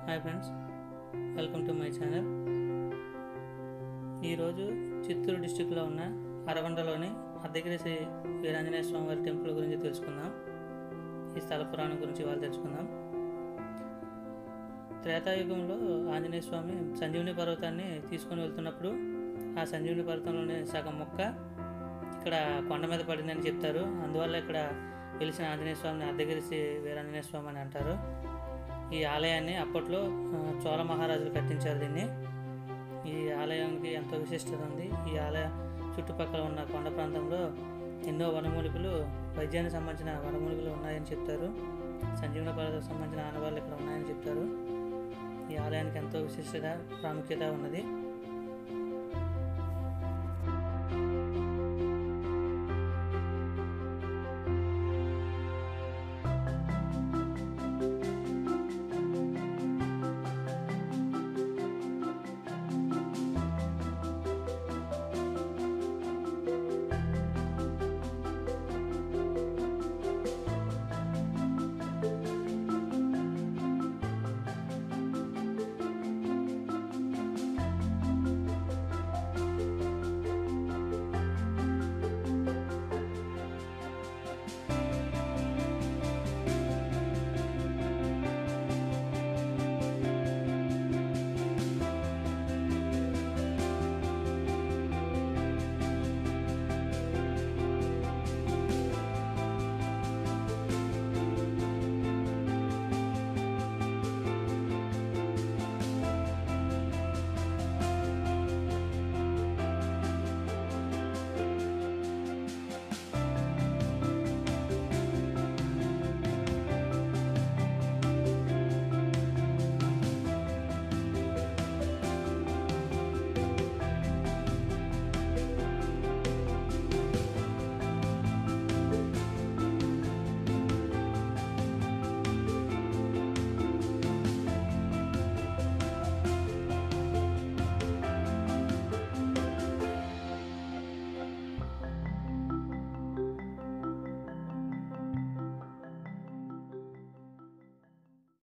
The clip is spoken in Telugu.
hi friends welcome to my channel ఈరోజు చిత్తూరు డిస్టిక్లో ఉన్న అరగొండలోని అద్దగిరి శ్రీ వీరాంజనేయ స్వామి వారి టెంపుల్ గురించి తెలుసుకుందాం ఈ స్థల పురాణం గురించి వాళ్ళు తెలుసుకుందాం త్రేతాయుగంలో ఆంజనేయ స్వామి సంజీవుని పర్వతాన్ని తీసుకొని వెళ్తున్నప్పుడు ఆ సంజీవుని పర్వతంలోని సగం మొక్క ఇక్కడ కొండ మీద పడిందని చెప్తారు అందువల్ల ఇక్కడ వెలిసిన ఆంజనేయ స్వామిని అద్దగిరి శ్రీ వీరాంజనేయ స్వామి అని అంటారు ఈ ఆలయాన్ని అప్పట్లో ఆ, చోళ మహారాజులు కట్టించారు దీన్ని ఈ ఆలయానికి ఎంతో విశిష్టత ఉంది ఈ ఆలయ చుట్టుపక్కల ఉన్న కొండ ప్రాంతంలో ఎన్నో వనమూలికలు వైద్యానికి సంబంధించిన వనమూలికలు ఉన్నాయని చెప్తారు సంజీవన పర్వతకు సంబంధించిన ఆనవాళ్ళు ఇక్కడ ఉన్నాయని చెప్తారు ఈ ఆలయానికి ఎంతో విశిష్టత ప్రాముఖ్యత ఉన్నది